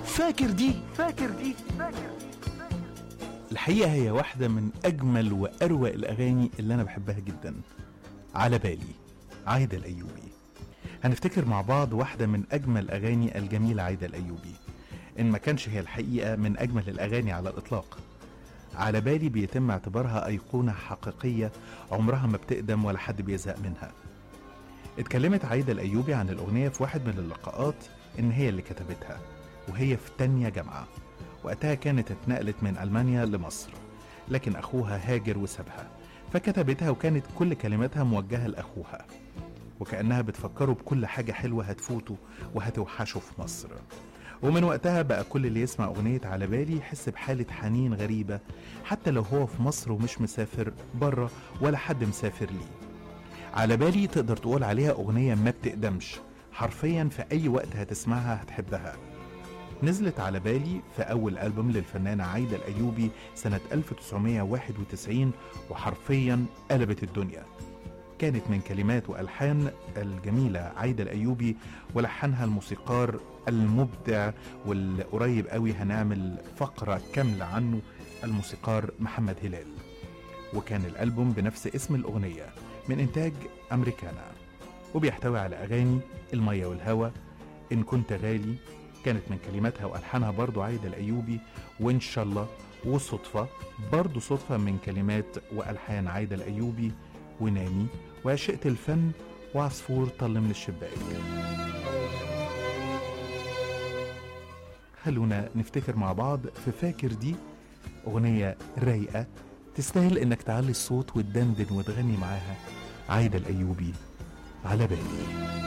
فاكر دي فاكر دي الحقيقة هي واحدة من أجمل وأروع الأغاني اللي أنا بحبها جدا على بالي عايدة الأيوبي هنفتكر مع بعض واحدة من أجمل أغاني الجميلة عايدة الأيوبي إن ما كانش هي الحقيقة من أجمل الأغاني على الإطلاق على بالي بيتم اعتبارها أيقونة حقيقية عمرها ما بتقدم ولا حد بيزهق منها اتكلمت عايدة الأيوبي عن الأغنية في واحد من اللقاءات إن هي اللي كتبتها وهي في تانية جامعة وقتها كانت اتنقلت من ألمانيا لمصر لكن أخوها هاجر وسابها فكتبتها وكانت كل كلماتها موجهة لأخوها وكأنها بتفكره بكل حاجة حلوة هتفوته وهتوحشه في مصر ومن وقتها بقى كل اللي يسمع أغنية على بالي يحس بحالة حنين غريبة حتى لو هو في مصر ومش مسافر بره ولا حد مسافر ليه على بالي تقدر تقول عليها أغنية ما بتقدمش حرفيا في أي وقت هتسمعها هتحبها نزلت على بالي في أول ألبوم للفنانة عايدة الأيوبي سنة 1991 وحرفيا قلبت الدنيا كانت من كلمات وألحان الجميلة عايدة الأيوبي ولحنها الموسيقار المبدع والقريب قوي هنعمل فقرة كاملة عنه الموسيقار محمد هلال وكان الألبوم بنفس اسم الأغنية من إنتاج أمريكانا وبيحتوي على أغاني المية والهوى إن كنت غالي كانت من كلماتها وألحانها برضو عايدة الأيوبي وإن شاء الله وصدفة برضو صدفة من كلمات وألحان عايدة الأيوبي ونامي وعشقت الفن وعصفور طل من الشباك خلونا نفتكر مع بعض في فاكر دي أغنية رايقة تستاهل إنك تعلي الصوت وتدندن وتغني معاها عايدة الأيوبي على بالي